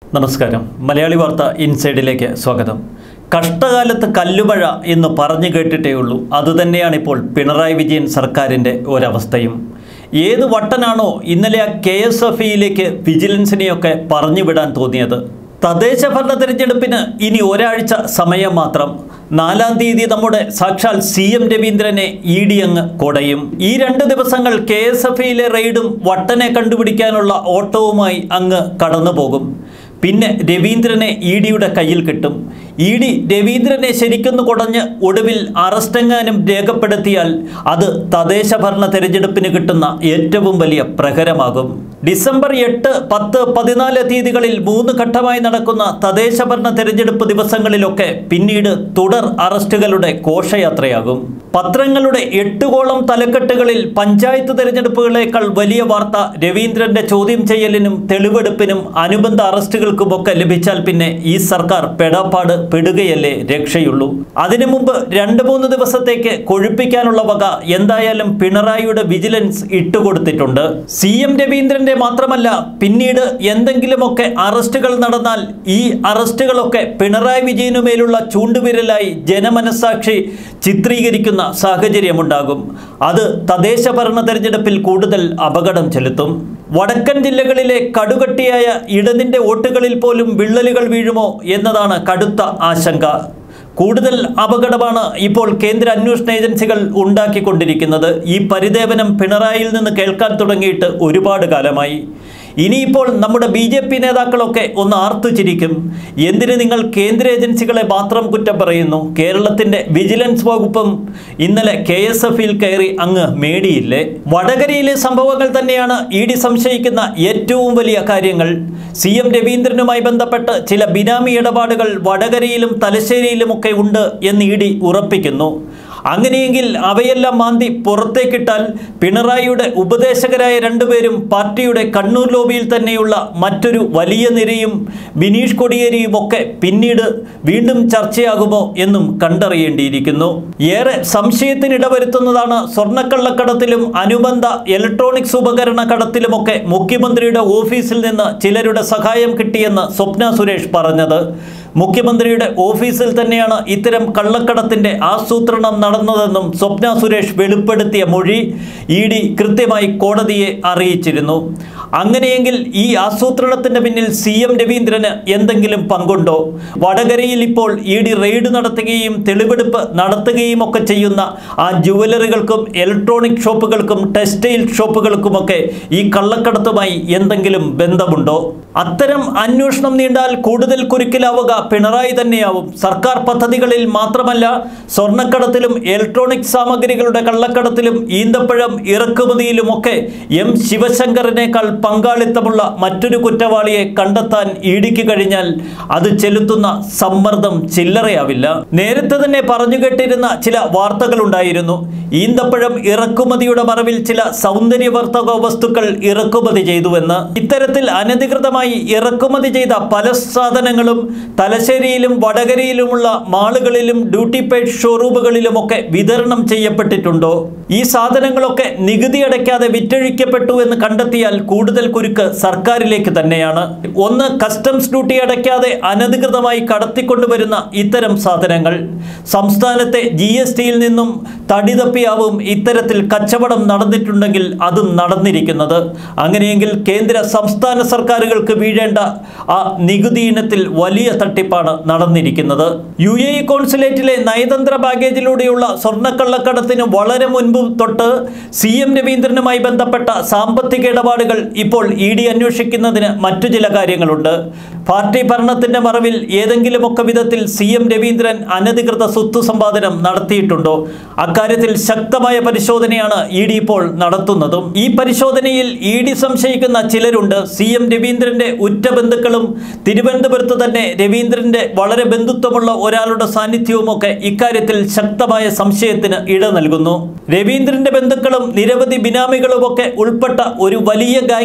നമസ്കാരം മലയാളി വാർത്ത ഇൻസൈഡിലേക്ക് സ്വാഗതം കഷ്ടകാലത്ത് കല്ലുമഴ എന്ന് പറഞ്ഞു കേട്ടിട്ടേ ഉള്ളൂ അതുതന്നെയാണ് ഇപ്പോൾ പിണറായി വിജയൻ സർക്കാരിൻ്റെ ഒരവസ്ഥയും ഏത് വട്ടനാണോ ഇന്നലെ ആ കെ എസ് എഫ് ഇയിലേക്ക് വിജിലൻസിനെയൊക്കെ പറഞ്ഞു വിടാൻ തോന്നിയത് തദ്ദേശ ഭരണ തെരഞ്ഞെടുപ്പിന് ഇനി ഒരാഴ്ച സമയം മാത്രം നാലാം തീയതി നമ്മുടെ സാക്ഷാൽ സി എം രവീന്ദ്രനെ ഇ ഡി അങ്ങ് കൊടയും ഈ രണ്ട് ദിവസങ്ങൾ കെ എസ് എഫ് ഇയിലെ റെയ്ഡും വട്ടനെ കണ്ടുപിടിക്കാനുള്ള ഓട്ടവുമായി അങ്ങ് കടന്നു പോകും പിന്നെ രവീന്ദ്രനെ ഇ ഡിയുടെ കയ്യിൽ കിട്ടും ഇ ഡി രവീന്ദ്രനെ ശരിക്കൊന്ന് കുടഞ്ഞ് ഒടുവിൽ അറസ്റ്റെങ്ങാനും രേഖപ്പെടുത്തിയാൽ അത് തദ്ദേശ ഭരണ തെരഞ്ഞെടുപ്പിന് കിട്ടുന്ന ഏറ്റവും വലിയ പ്രഹരമാകും ഡിസംബർ എട്ട് പത്ത് പതിനാല് തീയതികളിൽ മൂന്ന് ഘട്ടമായി നടക്കുന്ന തദ്ദേശ ഭരണ തെരഞ്ഞെടുപ്പ് ദിവസങ്ങളിലൊക്കെ പിന്നീട് തുടർ അറസ്റ്റുകളുടെ ഘോഷയാത്രയാകും പത്രങ്ങളുടെ എട്ടുകോളം തലക്കെട്ടുകളിൽ പഞ്ചായത്ത് തെരഞ്ഞെടുപ്പുകളേക്കാൾ വലിയ വാർത്ത രവീന്ദ്രന്റെ ചോദ്യം ചെയ്യലിനും തെളിവെടുപ്പിനും അനുബന്ധ അറസ്റ്റുകൾക്കുമൊക്കെ ലഭിച്ചാൽ പിന്നെ ഈ സർക്കാർ പെടാപ്പാട് പെടുകയല്ലേ രക്ഷയുള്ളൂ അതിനു മുമ്പ് രണ്ട് മൂന്ന് ദിവസത്തേക്ക് കൊഴുപ്പിക്കാനുള്ള വക എന്തായാലും പിണറായിയുടെ വിജിലൻസ് ഇട്ടുകൊടുത്തിട്ടുണ്ട് സി എം രവീന്ദ്രന്റെ മാത്രമല്ല പിന്നീട് എന്തെങ്കിലുമൊക്കെ അറസ്റ്റുകൾ നടന്നാൽ ഈ അറസ്റ്റുകളൊക്കെ പിണറായി വിജയനു മേലുള്ള ചൂണ്ടുവിരലായി ജനമനസാക്ഷി ചിത്രീകരിക്കുന്ന സാഹചര്യമുണ്ടാകും അത് തദ്ദേശ ഭരണ തെരഞ്ഞെടുപ്പിൽ കൂടുതൽ അപകടം ചെലുത്തും വടക്കൻ ജില്ലകളിലെ കടുകട്ടിയായ ഇടതിൻ്റെ വോട്ടുകളിൽ പോലും വിള്ളലുകൾ വീഴുമോ എന്നതാണ് കടുത്ത ആശങ്ക കൂടുതൽ അപകടമാണ് ഇപ്പോൾ കേന്ദ്ര അന്വേഷണ ഏജൻസികൾ ഉണ്ടാക്കിക്കൊണ്ടിരിക്കുന്നത് ഈ പരിദേവനം പിണറായിയിൽ നിന്ന് കേൾക്കാൻ തുടങ്ങിയിട്ട് ഒരുപാട് കാലമായി ഇനിയിപ്പോൾ നമ്മുടെ ബി ജെ പി നേതാക്കളൊക്കെ ഒന്ന് ആർത്തു ചിരിക്കും എന്തിന് നിങ്ങൾ കേന്ദ്ര ഏജൻസികളെ മാത്രം കുറ്റം പറയുന്നു കേരളത്തിൻ്റെ വിജിലൻസ് വകുപ്പും ഇന്നലെ കെ എസ് എഫിൽ കയറി അങ്ങ് മേടിയില്ലേ വടകരയിലെ സംഭവങ്ങൾ തന്നെയാണ് ഇ ഡി സംശയിക്കുന്ന ഏറ്റവും വലിയ കാര്യങ്ങൾ സി എം രവീന്ദ്രനുമായി ബന്ധപ്പെട്ട് ചില ബിനാമി ഇടപാടുകൾ വടകരയിലും തലശ്ശേരിയിലുമൊക്കെ ഉണ്ട് എന്ന് ഇ ഡി ഉറപ്പിക്കുന്നു അങ്ങനെയെങ്കിൽ അവയെല്ലാം മാന്തി പുറത്തേക്കിട്ടാൽ പിണറായിയുടെ ഉപദേശകരായ രണ്ടുപേരും പാർട്ടിയുടെ കണ്ണൂർ ലോബിയിൽ തന്നെയുള്ള മറ്റൊരു വലിയ നിരയും ബിനീഷ് കൊടിയേരിയും ഒക്കെ പിന്നീട് വീണ്ടും ചർച്ചയാകുമോ എന്നും കണ്ടറിയേണ്ടിയിരിക്കുന്നു ഏറെ സംശയത്തിനിടവരുത്തുന്നതാണ് സ്വർണ്ണക്കള്ളക്കടത്തിലും അനുബന്ധ ഇലക്ട്രോണിക്സ് ഉപകരണ കടത്തിലുമൊക്കെ മുഖ്യമന്ത്രിയുടെ ഓഫീസിൽ നിന്ന് ചിലരുടെ സഹായം കിട്ടിയെന്ന് സ്വപ്ന സുരേഷ് പറഞ്ഞത് മുഖ്യമന്ത്രിയുടെ ഓഫീസിൽ തന്നെയാണ് ഇത്തരം കള്ളക്കടത്തിന്റെ ആസൂത്രണം നടന്നതെന്നും സ്വപ്ന സുരേഷ് വെളിപ്പെടുത്തിയ മൊഴി ഇ ഡി കൃത്യമായി കോടതിയെ അറിയിച്ചിരുന്നു അങ്ങനെയെങ്കിൽ ഈ ആസൂത്രണത്തിന്റെ പിന്നിൽ സി എം രവീന്ദ്രന് എന്തെങ്കിലും പങ്കുണ്ടോ വടകരയിൽ ഇപ്പോൾ ഇ ഡി റെയ്ഡ് നടത്തുകയും തെളിവെടുപ്പ് നടത്തുകയും ഒക്കെ ചെയ്യുന്ന ആ ജുവലറികൾക്കും ഇലക്ട്രോണിക് ഷോപ്പുകൾക്കും ടെക്സ്റ്റൈൽ ഷോപ്പുകൾക്കുമൊക്കെ ഈ കള്ളക്കടത്തുമായി എന്തെങ്കിലും ബന്ധമുണ്ടോ അത്തരം അന്വേഷണം നീണ്ടാൽ കൂടുതൽ കുരുക്കിലാവുക പിണറായി തന്നെയാവും സർക്കാർ പദ്ധതികളിൽ മാത്രമല്ല സ്വർണ്ണക്കടത്തിലും ഇലക്ട്രോണിക് സാമഗ്രികളുടെ കള്ളക്കടത്തിലും ഈന്തപ്പഴം ഇറക്കുമതിയിലുമൊക്കെ എം ശിവശങ്കറിനേക്കാൾ പങ്കാളിത്തമുള്ള മറ്റൊരു കുറ്റവാളിയെ കണ്ടെത്താൻ ഇടിക്ക് കഴിഞ്ഞാൽ അത് ചെലുത്തുന്ന സമ്മർദ്ദം ചില്ലറയാവില്ല നേരത്തെ തന്നെ പറഞ്ഞു കേട്ടിരുന്ന ചില വാർത്തകളുണ്ടായിരുന്നു ഈന്തപ്പഴം ഇറക്കുമതിയുടെ മറവിൽ ചില സൗന്ദര്യവർദ്ധക വസ്തുക്കൾ ഇറക്കുമതി ചെയ്തുവെന്ന് ഇത്തരത്തിൽ അനധികൃതമായി ഇറക്കുമതി ചെയ്ത പല സാധനങ്ങളും തലശ്ശേരിയിലും വടകരയിലുമുള്ള മാളുകളിലും ഡ്യൂട്ടി പെയ്ഡ് ഷോറൂമുകളിലുമൊക്കെ വിതരണം ചെയ്യപ്പെട്ടിട്ടുണ്ടോ ഈ സാധനങ്ങളൊക്കെ നികുതി അടയ്ക്കാതെ വിറ്റഴിക്കപ്പെട്ടു എന്ന് കണ്ടെത്തിയാൽ കൂടുതൽ കുരുക്ക് സർക്കാരിലേക്ക് തന്നെയാണ് ഒന്ന് കസ്റ്റംസ് ഡ്യൂട്ടി അടയ്ക്കാതെ അനധികൃതമായി കടത്തിക്കൊണ്ടുവരുന്ന ഇത്തരം സാധനങ്ങൾ സംസ്ഥാനത്തെ ജി എസ് ടിയിൽ നിന്നും തടി തപ്പിയാവും ഇത്തരത്തിൽ കച്ചവടം നടന്നിട്ടുണ്ടെങ്കിൽ അതും നടന്നിരിക്കുന്നത് അങ്ങനെയെങ്കിൽ കേന്ദ്ര സംസ്ഥാന സർക്കാരുകൾക്ക് വീഴേണ്ട ആ നികുതി ഇനത്തിൽ വലിയ തട്ടിപ്പാണ് നടന്നിരിക്കുന്നത് യു എ ഇ കോൺസുലേറ്റിലെ നയതന്ത്ര ബാഗേജിലൂടെയുള്ള സ്വർണ്ണക്കള്ളക്കടത്തിന് വളരെ മുൻപ് തൊട്ട് സി എം രവീന്ദ്രനുമായി ബന്ധപ്പെട്ട സാമ്പത്തിക ഇടപാടുകൾ ഇപ്പോൾ ഇ ഡി അന്വേഷിക്കുന്നതിന് മറ്റു ചില കാര്യങ്ങളുണ്ട് പാർട്ടി ഭരണത്തിന്റെ മറവിൽ ഏതെങ്കിലുമൊക്കെ വിധത്തിൽ സി എം രവീന്ദ്രൻ അനധികൃത സ്വത്ത് സമ്പാദനം നടത്തിയിട്ടുണ്ടോ അക്കാര്യത്തിൽ ശക്തമായ പരിശോധനയാണ് ഇ ഡി ഇപ്പോൾ നടത്തുന്നതും ഈ പരിശോധനയിൽ ഇ ഡി സംശയിക്കുന്ന ചിലരുണ്ട് സി എം രവീന്ദ്രന്റെ ഉറ്റ ബന്ധുക്കളും തിരുവനന്തപുരത്ത് തന്നെ രവീന്ദ്രന്റെ വളരെ ബന്ധുത്വമുള്ള ഒരാളുടെ സാന്നിധ്യവുമൊക്കെ ഇക്കാര്യത്തിൽ ശക്തമായ സംശയത്തിന് ഇട നൽകുന്നു രവീന്ദ്രന്റെ ബന്ധുക്കളും നിരവധി ബിനാമികളുമൊക്കെ ഉൾപ്പെട്ട ഒരു വലിയ ഗാങ്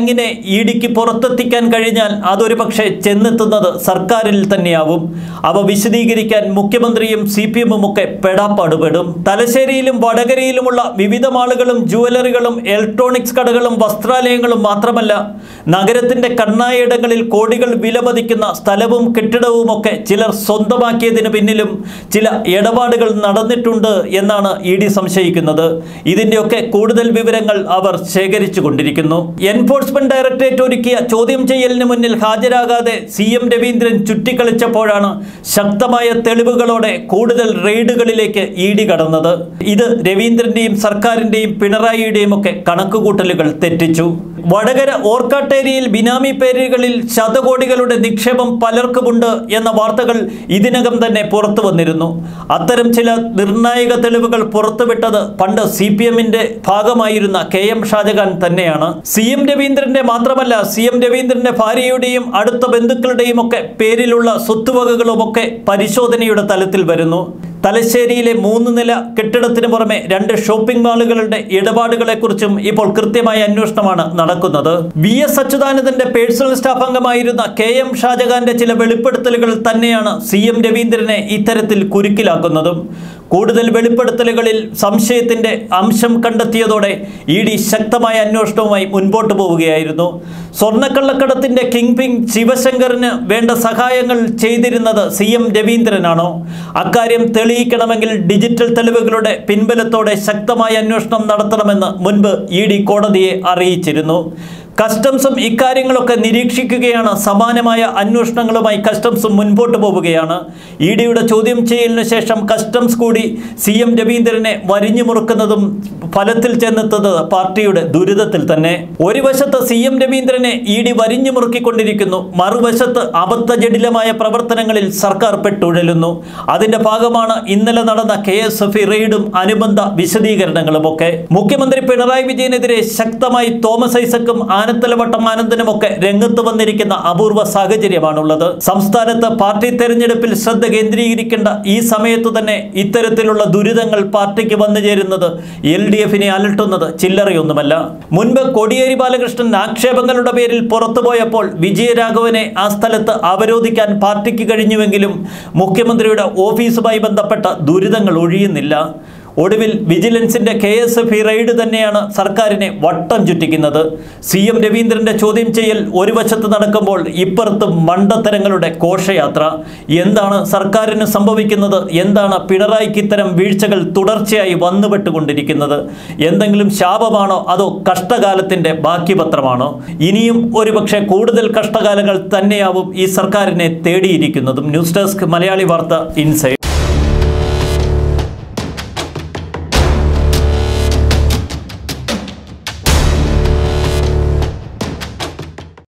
ഗ്യാങ്ങിനെ ഇ ഡിക്ക് പുറത്തെത്തിക്കാൻ കഴിഞ്ഞാൽ അതൊരു പക്ഷേ ചെന്നെത്തുന്നത് സർക്കാരിൽ തന്നെയാവും അവ വിശദീകരിക്കാൻ മുഖ്യമന്ത്രിയും സി പി എമ്മും ഒക്കെ പെടാപ്പാടുപെടും തലശ്ശേരിയിലും വടകരയിലുമുള്ള വിവിധ മാളുകളും ജുവലറികളും ഇലക്ട്രോണിക്സ് കടകളും വസ്ത്രാലയങ്ങളും മാത്രമല്ല നഗരത്തിന്റെ കണ്ണായിടങ്ങളിൽ കോടികൾ വിലമതിക്കുന്ന സ്ഥലവും കെട്ടിടവുമൊക്കെ ചിലർ സ്വന്തമാക്കിയതിന് പിന്നിലും ചില ഇടപാടുകൾ നടന്നിട്ടുണ്ട് എന്നാണ് ഇ ഡി സംശയിക്കുന്നത് ഇതിന്റെയൊക്കെ കൂടുതൽ വിവരങ്ങൾ അവർ ശേഖരിച്ചു കൊണ്ടിരിക്കുന്നു എൻഫോഴ്സ്മെന്റ് ഡയറക്ടറേറ്റ് ഒരുക്കിയ ചോദ്യം ചെയ്യലിന് മുന്നിൽ ഹാജരാകാതെ സി എം രവീന്ദ്രൻ ചുറ്റിക്കളിച്ചപ്പോഴാണ് ശക്തമായ തെളിവുകളോടെ കൂടുതൽ റെയ്ഡുകളിലേക്ക് ഇ ഡി കടന്നത് ഇത് രവീന്ദ്രന്റെയും സർക്കാരിന്റെയും പിണറായിയുടെയും ഒക്കെ കണക്കുകൂട്ടലുകൾ തെറ്റിച്ചു വടകര ഓർക്കാട്ടേരിയിൽ ബിനാമി പേരുകളിൽ ശതകോടികളുടെ നിക്ഷേപം പലർക്കുമുണ്ട് എന്ന വാർത്തകൾ ഇതിനകം തന്നെ പുറത്തു വന്നിരുന്നു അത്തരം ചില നിർണായക തെളിവുകൾ പുറത്തുവിട്ടത് പണ്ട് സി പി എമ്മിന്റെ ഭാഗമായിരുന്ന കെ എം ഷാജഹാൻ തന്നെയാണ് സി എം രവീന്ദ്രന്റെ മാത്രമല്ല സി എം രവീന്ദ്രന്റെ ഭാര്യയുടെയും അടുത്ത ബന്ധുക്കളുടെയും ഒക്കെ പേരിലുള്ള സ്വത്തുവകകളുമൊക്കെ പരിശോധനയുടെ തലത്തിൽ വരുന്നു തലശ്ശേരിയിലെ മൂന്ന് നില കെട്ടിടത്തിന് പുറമെ രണ്ട് ഷോപ്പിംഗ് മാളുകളുടെ ഇടപാടുകളെക്കുറിച്ചും ഇപ്പോൾ കൃത്യമായ അന്വേഷണമാണ് നടക്കുന്നത് വി എസ് അച്യുതാനന്ദന്റെ പേഴ്സണൽ സ്റ്റാഫ് അംഗമായിരുന്ന കെ എം ഷാജഹാന്റെ ചില വെളിപ്പെടുത്തലുകൾ തന്നെയാണ് സി എം രവീന്ദ്രനെ ഇത്തരത്തിൽ കുരുക്കിലാക്കുന്നതും കൂടുതൽ വെളിപ്പെടുത്തലുകളിൽ സംശയത്തിന്റെ അംശം കണ്ടെത്തിയതോടെ ഇ ഡി ശക്തമായ അന്വേഷണവുമായി മുൻപോട്ട് പോവുകയായിരുന്നു സ്വർണ്ണക്കള്ളക്കടത്തിന്റെ കിങ് പിങ് ശിവശങ്കറിന് വേണ്ട സഹായങ്ങൾ ചെയ്തിരുന്നത് സി എം രവീന്ദ്രനാണോ അക്കാര്യം തെളിയിക്കണമെങ്കിൽ ഡിജിറ്റൽ തെളിവുകളുടെ പിൻബലത്തോടെ ശക്തമായ അന്വേഷണം നടത്തണമെന്ന് മുൻപ് ഇ ഡി കോടതിയെ അറിയിച്ചിരുന്നു കസ്റ്റംസും ഇക്കാര്യങ്ങളൊക്കെ നിരീക്ഷിക്കുകയാണ് സമാനമായ അന്വേഷണങ്ങളുമായി കസ്റ്റംസും മുൻപോട്ട് പോവുകയാണ് ഇ ഡിയുടെ ചോദ്യം ചെയ്യലിനു ശേഷം കസ്റ്റംസ് കൂടി സി എം രവീന്ദ്രനെ വരിഞ്ഞു മുറുക്കുന്നതും ഫലത്തിൽ ചെന്നെത്തുന്നത് പാർട്ടിയുടെ ദുരിതത്തിൽ തന്നെ ഒരു വശത്ത് സി എം രവീന്ദ്രനെ ഇ ഡി വരിഞ്ഞു മുറുക്കിക്കൊണ്ടിരിക്കുന്നു മറുവശത്ത് അബദ്ധജടിലമായ പ്രവർത്തനങ്ങളിൽ സർക്കാർ പെട്ടുഴലുന്നു അതിന്റെ ഭാഗമാണ് ഇന്നലെ നടന്ന കെ എസ് എഫ് റെയ്ഡും അനുബന്ധ വിശദീകരണങ്ങളുമൊക്കെ മുഖ്യമന്ത്രി പിണറായി വിജയനെതിരെ ശക്തമായി തോമസ് ഐസക്കും ആനത്തലവട്ടം ആനന്ദനുമൊക്കെ രംഗത്ത് വന്നിരിക്കുന്ന അപൂർവ സാഹചര്യമാണുള്ളത് സംസ്ഥാനത്ത് പാർട്ടി തെരഞ്ഞെടുപ്പിൽ ശ്രദ്ധ കേന്ദ്രീകരിക്കേണ്ട ഈ സമയത്തു തന്നെ ഇത്തരത്തിലുള്ള ദുരിതങ്ങൾ പാർട്ടിക്ക് വന്നു ചേരുന്നത് എൽ ഡി എഫിനെ അലട്ടുന്നത് ചില്ലറയൊന്നുമല്ല മുൻപ് കോടിയേരി ബാലകൃഷ്ണൻ ആക്ഷേപങ്ങളുടെ പേരിൽ പുറത്തുപോയപ്പോൾ വിജയരാഘവനെ ആ സ്ഥലത്ത് അവരോധിക്കാൻ പാർട്ടിക്ക് കഴിഞ്ഞുവെങ്കിലും മുഖ്യമന്ത്രിയുടെ ഓഫീസുമായി ബന്ധപ്പെട്ട ദുരിതങ്ങൾ ഒഴിയുന്നില്ല ഒടുവിൽ വിജിലൻസിന്റെ കെ എസ് എഫ് റെയ്ഡ് തന്നെയാണ് സർക്കാരിനെ വട്ടം ചുറ്റിക്കുന്നത് സി എം രവീന്ദ്രന്റെ ചോദ്യം ചെയ്യൽ ഒരു വശത്ത് നടക്കുമ്പോൾ ഇപ്പുറത്ത് മണ്ടത്തരങ്ങളുടെ ഘോഷയാത്ര എന്താണ് സർക്കാരിന് സംഭവിക്കുന്നത് എന്താണ് പിണറായിക്ക് ഇത്തരം വീഴ്ചകൾ തുടർച്ചയായി വന്നുപെട്ടുകൊണ്ടിരിക്കുന്നത് എന്തെങ്കിലും ശാപമാണോ അതോ കഷ്ടകാലത്തിന്റെ ബാക്കി പത്രമാണോ ഇനിയും ഒരുപക്ഷെ കൂടുതൽ കഷ്ടകാലങ്ങൾ തന്നെയാവും ഈ സർക്കാരിനെ തേടിയിരിക്കുന്നതും ന്യൂസ് ഡെസ്ക് മലയാളി വാർത്ത ഇൻസൈഡ്